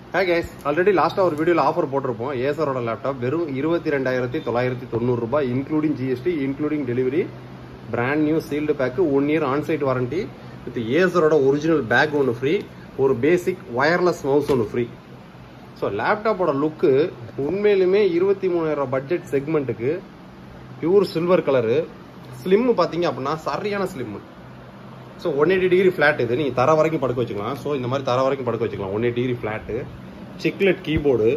hey guys already லாஸ்ட்டாக ஒரு வீடியோவில் ஆஃபர் போட்டிருப்போம் ஏசரோட லேப்டாப் வெறும் இருபத்தி ரெண்டாயிரத்தி தொள்ளாயிரத்தி தொண்ணூறு ரூபாய் including GST including delivery brand new sealed pack one year onsite warranty with ஏசரோட ஒரிஜினல் பேக் ஒன்று ஃப்ரீ ஒரு பேசிக் ஒயர்லெஸ் மவுஸ் ஒன்று ஃப்ரீ ஸோ லேப்டாப்போட லுக்கு உண்மையிலுமே இருபத்தி மூணாயிரம் பட்ஜெட் செக்மெண்ட்டுக்கு பியூர் சில்வர் கலரு ஸ்லிம் பார்த்தீங்க அப்படின்னா சரியான slim so one eighty degree flat இது நீங்கள் தர வரைக்கும் படுக்க வச்சுக்கலாம் ஸோ இந்த மாதிரி தர வரைக்கும் படுக்க வச்சுக்கலாம் one eighty degree flat chiclet keyboard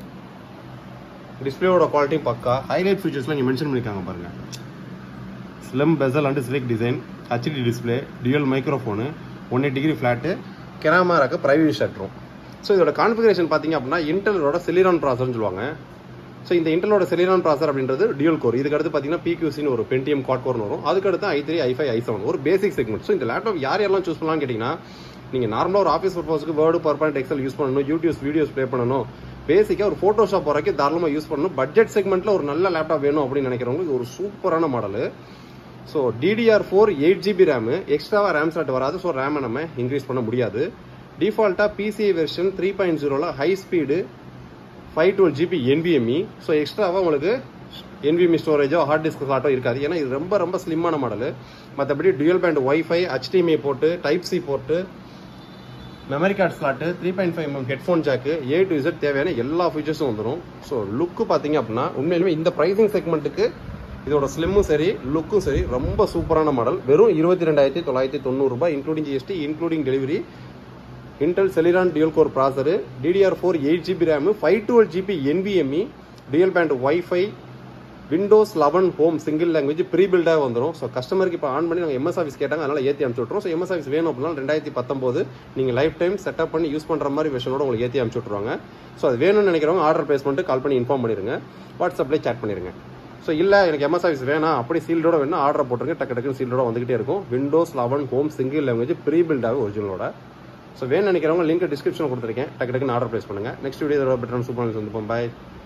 டிஸ்பிளேவோட குவாலிட்டியும் பக்கா ஹைலைட் ஃபீச்சர்ஸ்லாம் இங்கே மென்ஷன் பண்ணியிருக்காங்க பாருங்க slim bezel and slick design HD display dual microphone one eight degree flat கேமராக்கு ப்ரைவேட் ஷட்டரும் ஸோ இதோட கான்ஃபிகரேஷன் பார்த்தீங்க அப்படின்னா இன்டெலோட செலிரான் ப்ராசர்னு சொல்லுவாங்க ஸோ இந்த இன்டெலோட செலிரான் ப்ராசர் அப்படின்றது டியூல் கோர் இதுக்கு அடுத்து பார்த்தீங்கன்னா பிக்யூசின்னு ஒரு பென்டிஎம் காட் கோர்னு வரும் அதுக்கு அடுத்து i three i five i seven ஒரு பேசிக் செக்மெண்ட் ஸோ இந்த லேப்டாப் யார் யாரெல்லாம் சூஸ் பண்ணலாம்னு கேட்டிங்கன்னா நீங்கள் நார்மலாக ஒரு ஆஃபீஸ் பர்பஸ்க்கு word power point excel use பண்ணணும் யூடியூப்ஸ் வீடியோஸ் ப்ளே பண்ணணும் பேசிக்காக ஒரு ஃபோட்டோஷாப் வரைக்கும் தாராளமாக யூஸ் பண்ணணும் பட்ஜெட் செக்மெண்ட்டில் ஒரு நல்ல லேப்டாப் வேணும் அப்படின்னு நினைக்கிறவங்களுக்கு ஒரு சூப்பரான model so DDR four eight GB RAM எக்ஸ்ட்ராவாக ரேம் ஸ்லாட் வராது ஸோ ரேமை நம்ம இன்க்ரீஸ் பண்ண முடியாது டிஃபால்ட்டாக பிசிஐ வெர்ஷன் த்ரீ பாயிண்ட் ஜீரோவில் high speed five twelve GB என்பிஎம்இ ஸோ எக்ஸ்ட்ராவாக உங்களுக்கு என்பிஎம்இ ஸ்டோரேஜோ ஹார்ட் டிஸ்க் ஸ்லாட்டோ இருக்காது ஏன்னா இது ரொம்ப ரொம்ப ஸ்லிம்மான மாடல் மற்றபடி டியூல் பேண்ட் ஒய்ஃபை HDMI போட்டு டைப் சி போட்டு memory card slot three point five M headphone jack A to Z தேவையான எல்லா ஃபீச்சர்ஸும் வந்துடும் ஸோ லுக்கு பார்த்தீங்க அப்படின்னா உண்மையிலுமே இந்த ப்ரைசிங் செக்மெண்ட்டுக்கு இதோட ஸ்லிம்மும் சரி லுக்கும் சரி ரொம்ப சூப்பரான மாடல் வெறும் இருபத்தி ரெண்டாயிரத்தி தொள்ளாயிரத்தி தொண்ணூறு ரூபாய் including GST including delivery Intel Celeron dual core processor DDR four eight GB RAM five twelve GB என்பிஎம்இ dual band WiFi Windows eleven home single language pre பில்டாக வந்துடும் ஸோ கஸ்டமருக்கு இப்போ ஆன் பண்ணி நாங்கள் எம்எஸ் ஆஃபீஸ் கேட்டாங்க அதனால் ஏற்றி அனுப்பிச்சு விட்ருவோம் ஸோ எம்எஸ் ஆஃபீஸ் வேணும் அப்படின்னா ரெண்டாயிரத்தி பத்தொம்போது நீங்கள் லைஃப் டைம் செட்டப் பண்ணி யூஸ் பண்ணுற மாதிரி விஷனோட உங்களுக்கு ஏற்றி அனுப்பிச்சு விட்ருவாங்க ஸோ அது வேணும்னு நினைக்கிறவங்க ஆர்டர் பிளேஸ் பண்ணிட்டு கால் பண்ணி இன்ஃபார்ம் பண்ணிடுங்க வாட்ஸ்அப்லேயே சேட் பண்ணிடுங்க ஸோ இல்லை எனக்கு எம்எஸ் ஆஃபீஸ் வேணாம் அப்படி சீல்டோட வேணும் ஆர்டர் போட்டுருங்க டக்கு டக்குன்னு சீல்டோட வந்துகிட்டே இருக்கும் Windows eleven home single language pre பில்டாக ஒரிஜினலோட ஸோ வேணும் நினைக்கிறவங்க லிங்க் டிஸ்கிரிப்ஷன் கொடுத்துருக்கேன் டக்கு டக்குன்னு ஆர்டர் பிளேஸ் பண்ணுங்க நெக்ஸ்ட் வீடியோ பெட்டர் சூப்பர் வந்து பாய்